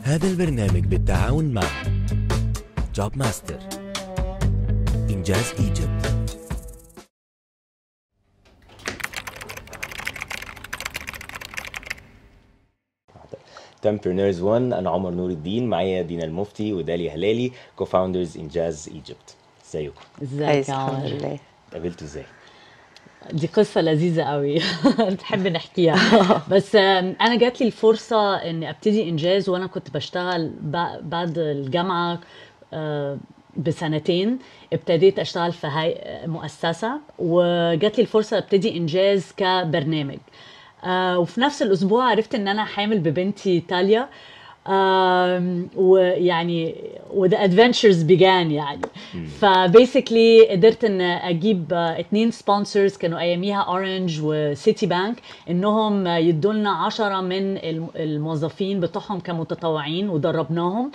هذا البرنامج بالتعاون مع جوب ماستر إنجاز إيجيبت تمبرنيرز 1 انا عمر نور الدين معايا دينا المفتي وداليا هلالي كوفاوندرز انجاز ايجيبت ازيكم ازيك كويس يا الحمد عمر لله اتقابلتوا ازاي دي قصة لذيذة قوي تحب نحكيها بس آم، أنا جات لي الفرصة إني أبتدي إنجاز وأنا كنت بشتغل ب- بعد الجامعة آه، بسنتين ابتديت أشتغل في هاي مؤسسة وجات لي الفرصة أبتدي إنجاز كبرنامج آه، وفي نفس الأسبوع عرفت إن أنا حامل ببنتي تاليا آم، ويعني وذا ادفنتشرز began يعني فبيسكلي قدرت ان اجيب آه، اتنين سبونسرز كانوا اياميها اورنج وسيتي بانك انهم يدوا لنا 10 من الم- الموظفين بتوعهم كمتطوعين ودربناهم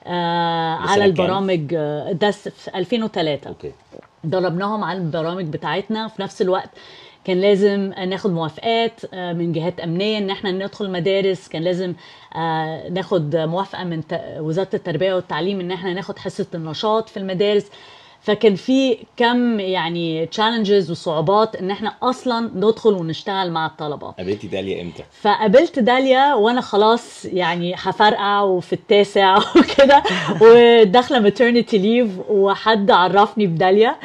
آه، ده على سنة كام؟ البرامج آه، ده س- في 2003 اوكي دربناهم على البرامج بتاعتنا في نفس الوقت كان لازم ناخد موافقات آه، من جهات امنيه ان احنا ندخل مدارس كان لازم آه، ناخد موافقه من ت- وزاره التربيه والتعليم ان احنا ناخد حصه النشاط في المدارس فكان في كم يعني تشالنجز وصعوبات ان احنا اصلا ندخل ونشتغل مع الطلبه قابلتي داليا امتى فقابلت داليا وانا خلاص يعني هفرقع وفي التاسع وكده وداخله ماترنتي ليف وحد عرفني بداليا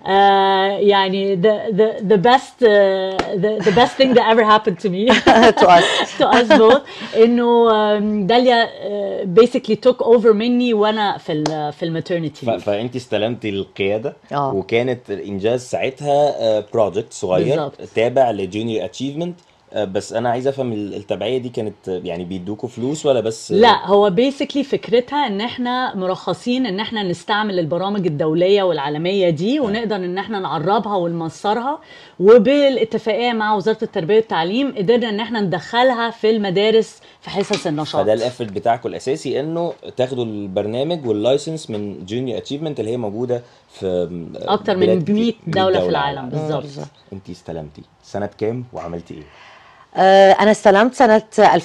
آه يعني the the the best uh, the, the best thing that ever happened to me to us to us both انه آم، داليا آه، basically took over مني وانا في ال في الماترنتي ف... فانت استلمتي القياده اه. وكانت الانجاز ساعتها بروجكت صغير بالظبط. تابع لجونيور اتشيفمنت بس انا عايز افهم ال- التبعيه دي كانت آه، يعني بيدوكوا فلوس ولا بس لا هو بيسكلي فكرتها ان احنا مرخصين ان احنا نستعمل البرامج الدوليه والعالميه دي ونقدر ان احنا نعربها ونمصرها وبالاتفاقيه مع وزاره التربيه والتعليم قدرنا ان احنا ندخلها في المدارس في حصص النشاط فده الافرت بتاعكم الاساسي انه تاخدوا البرنامج واللايسنس من جونيور اتشيفمنت اللي هي موجوده في اكتر من بلاد 100 كتير- دوله في على العالم بالظبط بالظبط. انت استلمتي سنه كام وعملتي ايه؟ آه، انا استلمت سنه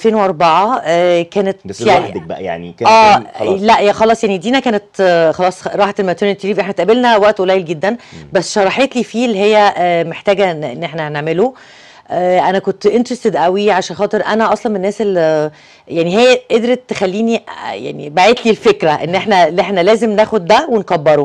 2004 آه، كانت بس لوحدك بقى يعني كان اه كان خلاص لا يا خلاص يعني دينا كانت آه، خلاص راحت الماترنتي ليف احنا اتقابلنا وقت قليل جدا بس شرحت لي فيه اللي هي آه، محتاجه ان إن احنا هنعمله آه، انا كنت انترستد قوي عشان خاطر انا اصلا من الناس اللي يعني هي قدرت تخليني آه، يعني باعت لي الفكره ان احنا اللي احنا لازم ناخد ده ونكبره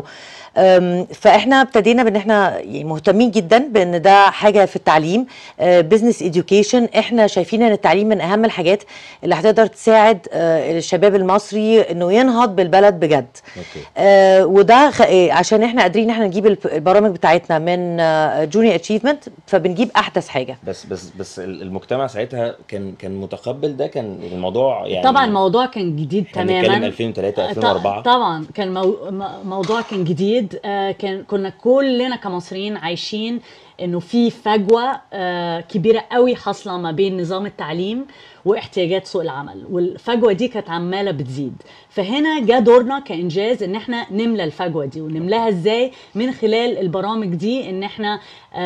أم، فاحنا ابتدينا بان احنا يعني مهتمين جدا بان ده حاجه في التعليم بزنس اديوكيشن احنا شايفين ان التعليم من اهم الحاجات اللي هتقدر تساعد آه، الشباب المصري انه ينهض بالبلد بجد اوكي آه، وده خ... آه، عشان احنا قادرين ان احنا نجيب الب- البرامج بتاعتنا من جونيور اتشيفمنت فبنجيب احدث حاجه بس بس بس المجتمع ساعتها كان كان متقبل ده كان الموضوع يعني طبعا الموضوع كان جديد احنا بنتكلم تماما 2003 ط- 2004 طبعا كان مو... م- موضوع كان جديد آه، كان كنا كلنا كمصريين عايشين انه في فجوه آه، كبيره قوي حاصله ما بين نظام التعليم واحتياجات سوق العمل والفجوه دي كانت عماله بتزيد فهنا جاء دورنا كانجاز ان احنا نملى الفجوه دي ونملاها ازاي من خلال البرامج دي ان احنا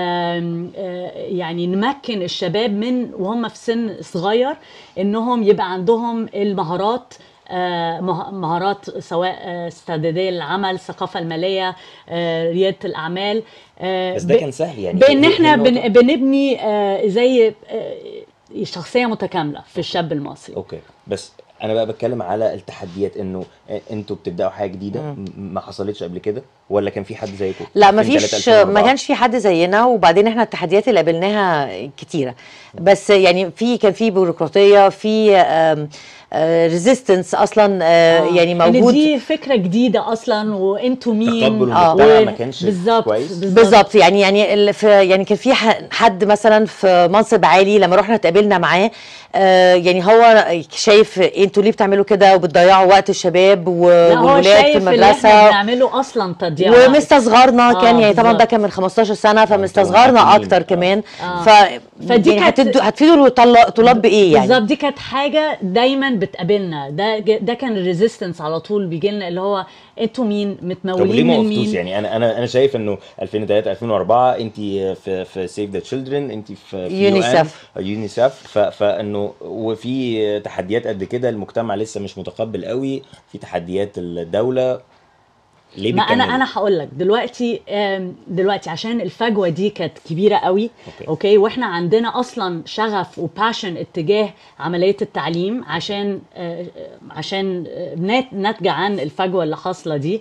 آم، آه، يعني نمكن الشباب من وهم في سن صغير انهم يبقى عندهم المهارات آه، مه- مهارات سواء آه، استعداديه للعمل الثقافه الماليه آه، رياده الاعمال آه، بس ده ب- كان سهل يعني بان هي- هي احنا بن النقطة. بنبني آه، زي آه، شخصيه متكامله في الشاب المصري اوكي بس انا بقى بتكلم على التحديات انه انتوا بتبداوا حاجه جديده م- ما حصلتش قبل كده ولا كان في حد زيكم لا ما 2003 فيش ما 2004 كانش في حد زينا وبعدين احنا التحديات اللي قابلناها كتيره بس يعني في كان في بيروقراطيه في ريزيستنس اصلا آه، يعني ان موجود دي فكره جديده اصلا وانتوا مين تقبل آه. المجتمع و- ما كانش بالظبط كويس بالظبط يعني يعني ال- في يعني كان في ح- حد مثلا في منصب عالي لما رحنا اتقابلنا معاه آه يعني هو شايف انتوا ليه بتعملوا كده وبتضيعوا وقت الشباب و- لا هو والولاد في شايف اللي احنا المدرسه بنعمله اصلا تضييع وقت. ومستصغرنا آه، كان يعني طبعا ده بالظبط. كان من 15 سنه عارفين فمستصغرنا مين. اكتر آه. كمان آه. ف فدي يعني كانت- هتدوا هتفيدوا الطلا- الطلاب بايه يعني بالظبط دي كانت حاجه دايما بتقابلنا ده ده كان الريزيستنس على طول بيجي لنا اللي هو انتوا مين طب ليه متمولين ما من وقفتوش مين يعني انا انا انا شايف انه 2003 2004 انت في في سيف ذا تشيلدرن انت في, في يونيسف. UN يونيسف ف- فانه وفي تحديات قد كده المجتمع لسه مش متقبل قوي في تحديات الدوله ليه ما انا بتكملوا؟ انا هقول لك دلوقتي آم، دلوقتي عشان الفجوه دي كانت كبيره قوي أوكي. اوكي, أوكي واحنا عندنا اصلا شغف وباشن اتجاه عمليه التعليم عشان آه، آه، عشان آه، نات- ناتجه عن الفجوه اللي حاصله دي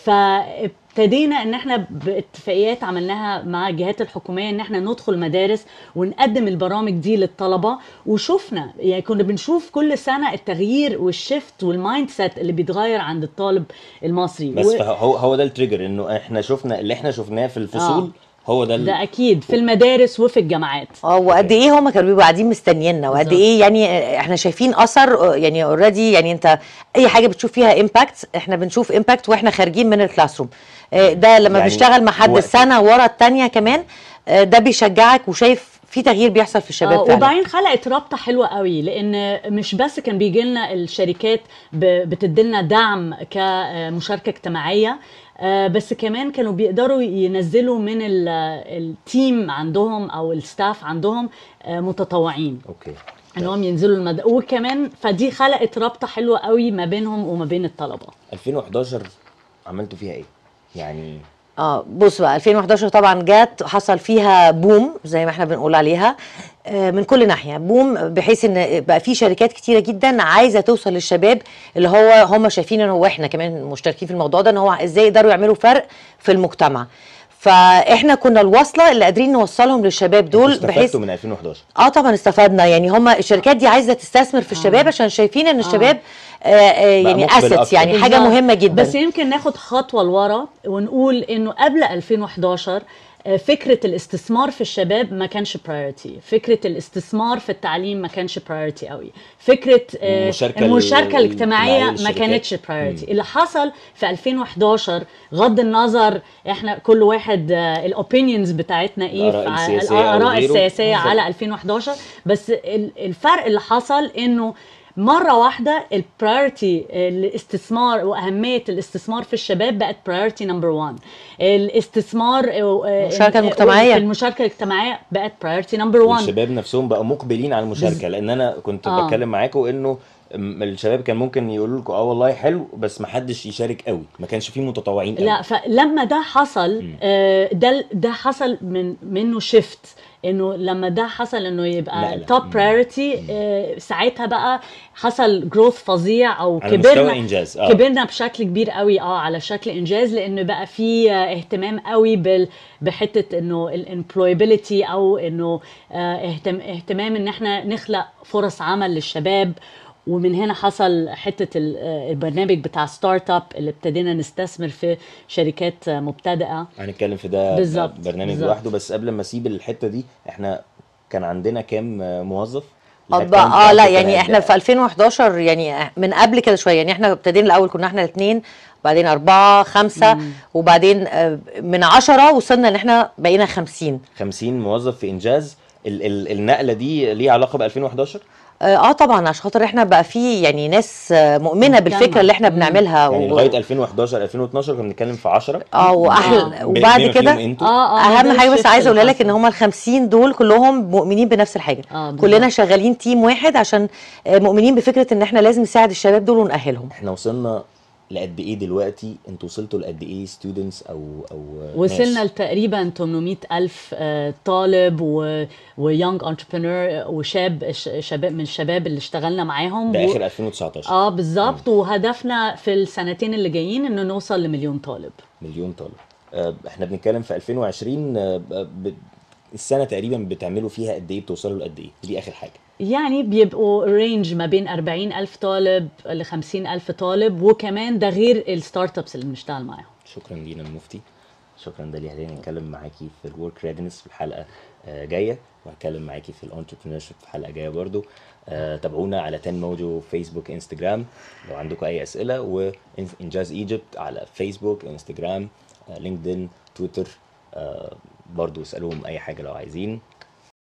فابتدينا ان احنا باتفاقيات عملناها مع الجهات الحكوميه ان احنا ندخل مدارس ونقدم البرامج دي للطلبه وشفنا يعني كنا بنشوف كل سنه التغيير والشيفت والمايند سيت اللي بيتغير عند الطالب المصري بس و- فهو هو ده التريجر انه احنا شفنا اللي احنا شفناه في الفصول آه. هو ده ال- ده اكيد في المدارس وفي الجامعات اه وقد ايه هم كانوا بيبقوا قاعدين مستنيينا وقد بالظبط. ايه يعني احنا شايفين اثر يعني اوريدي يعني انت اي حاجه بتشوف فيها امباكت احنا بنشوف امباكت واحنا خارجين من الكلاس روم آه، ده لما يعني بنشتغل مع حد وقت- السنه ورا التانيه كمان آه، ده بيشجعك وشايف في تغيير بيحصل في الشباب آه، فعلا وبعدين خلقت رابطه حلوه قوي لان مش بس كان بيجي لنا الشركات ب- بتديلنا دعم كمشاركه اجتماعيه آه، بس كمان كانوا بيقدروا ينزلوا من ال- التيم عندهم او الستاف عندهم آه، متطوعين اوكي انهم ينزلوا المد... وكمان فدي خلقت رابطه حلوه قوي ما بينهم وما بين الطلبه 2011 عملتوا فيها ايه؟ يعني اه بص بقى 2011 طبعا جت حصل فيها بوم زي ما احنا بنقول عليها آه، من كل ناحيه بوم بحيث ان بقى في شركات كتيره جدا عايزه توصل للشباب اللي هو هم شايفين ان هو احنا كمان مشتركين في الموضوع ده ان هو ازاي يقدروا يعملوا فرق في المجتمع فاحنا كنا الوصله اللي قادرين نوصلهم للشباب دول انتوا بحيث استفدتوا من 2011 اه طبعا استفدنا يعني هم الشركات دي عايزه تستثمر في الشباب عشان شايفين ان الشباب آه آه يعني مقبل اسيتس أكتر. يعني حاجه بالظبط. مهمه جدا بس يمكن ناخد خطوه لورا ونقول انه قبل 2011 آه، فكرة الاستثمار في الشباب ما كانش برايورتي فكرة الاستثمار في التعليم ما كانش برايورتي قوي فكرة آه، المشاركة المشاركة ال- الاجتماعية الاجتماعية ما للشركات. كانتش برايورتي اللي حصل في 2011 غض النظر احنا كل واحد الاوبينيونز بتاعتنا ايه الآراء في ع- السياسية أو الاراء غيره. السياسية بالظبط. على 2011 بس ال- الفرق اللي حصل انه مره واحده البرايورتي الاستثمار واهميه الاستثمار في الشباب بقت برايورتي نمبر 1 الاستثمار المشاركة المجتمعية. في المشاركه الاجتماعيه بقت برايورتي نمبر 1 والشباب نفسهم بقوا مقبلين على المشاركه لان انا كنت آه. بتكلم معاكم انه م- الشباب كان ممكن يقولوا لكم اه والله حلو بس ما حدش يشارك قوي ما كانش فيه متطوعين قوي لا فلما ده حصل آه، ده ده حصل من منه شيفت انه لما ده حصل انه يبقى نقلة. توب مم. برايورتي ساعتها بقى حصل جروث فظيع او على مستوى كبرنا إنجاز، آه. كبرنا بشكل كبير قوي اه على شكل انجاز لان بقى في آه، اهتمام قوي بال بحته انه الامبلويبيليتي او انه آه، اهتم اهتمام ان احنا نخلق فرص عمل للشباب ومن هنا حصل حته ال- آه، البرنامج بتاع ستارت اب اللي ابتدينا نستثمر في شركات آه، مبتدئه هنتكلم في ده بالظبط، برنامج بالظبط. لوحده بس قبل ما اسيب الحته دي احنا كان عندنا كام موظف اه الهيد بقى- كاونت اه بتاعكم لا كان يعني قد احنا إيه؟ في 2011 يعني من قبل كده شويه يعني احنا ابتدينا الاول كنا احنا الاثنين وبعدين أربعة خمسة وبعدين آه، من عشرة وصلنا ان احنا بقينا خمسين 50 موظف في انجاز ال ال النقله دي ليها علاقه ب 2011 اه آه طبعا عشان خاطر احنا بقى في يعني ناس آه، مؤمنه بالفكره مجتمع. اللي احنا بنعملها يعني و- لغايه 2011 2012 كنا بنتكلم في 10 اه واحلى آه. وبعد بما كده فيهم انتوا. اه اه اهم ده حاجه بس الشيفت عايزه اللي اقول لك ان حصل. هم ال 50 دول كلهم مؤمنين بنفس الحاجه آه، بالظبط. كلنا شغالين تيم واحد عشان آه، مؤمنين بفكره ان احنا لازم نساعد الشباب دول ونأهلهم احنا وصلنا لقد ايه دلوقتي انتوا وصلتوا لقد ايه ستودنتس او او وصلنا ناس؟ لتقريبا 800 ألف آه، طالب و ويونج انتربرينور وشاب ش- شباب من الشباب اللي اشتغلنا معاهم ده و- اخر 2019 اه بالظبط وهدفنا في السنتين اللي جايين انه نوصل لمليون طالب مليون طالب آه، احنا بنتكلم في 2020 آه، ب- السنه تقريبا بتعملوا فيها قد ايه بتوصلوا لقد ايه دي اخر حاجه يعني بيبقوا رينج ما بين 40 ألف طالب ل 50 ألف طالب وكمان ده غير الستارت ابس اللي بنشتغل معاهم شكرا لينا المفتي شكرا داليا هدينا نتكلم معاكي في الورك ريدنس في الحلقه آه، جايه وهتكلم معاكي في الانتربرينور في حلقه جايه برضو آه، تابعونا على 10 موجو فيسبوك انستجرام لو عندكم اي اسئله وانجاز ايجيبت على فيسبوك انستجرام آه، لينكدين تويتر آه، برضو اسالوهم اي حاجه لو عايزين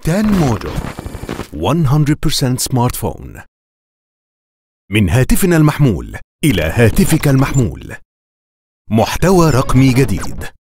10 موجو 100% سمارت فون من هاتفنا المحمول إلى هاتفك المحمول محتوى رقمي جديد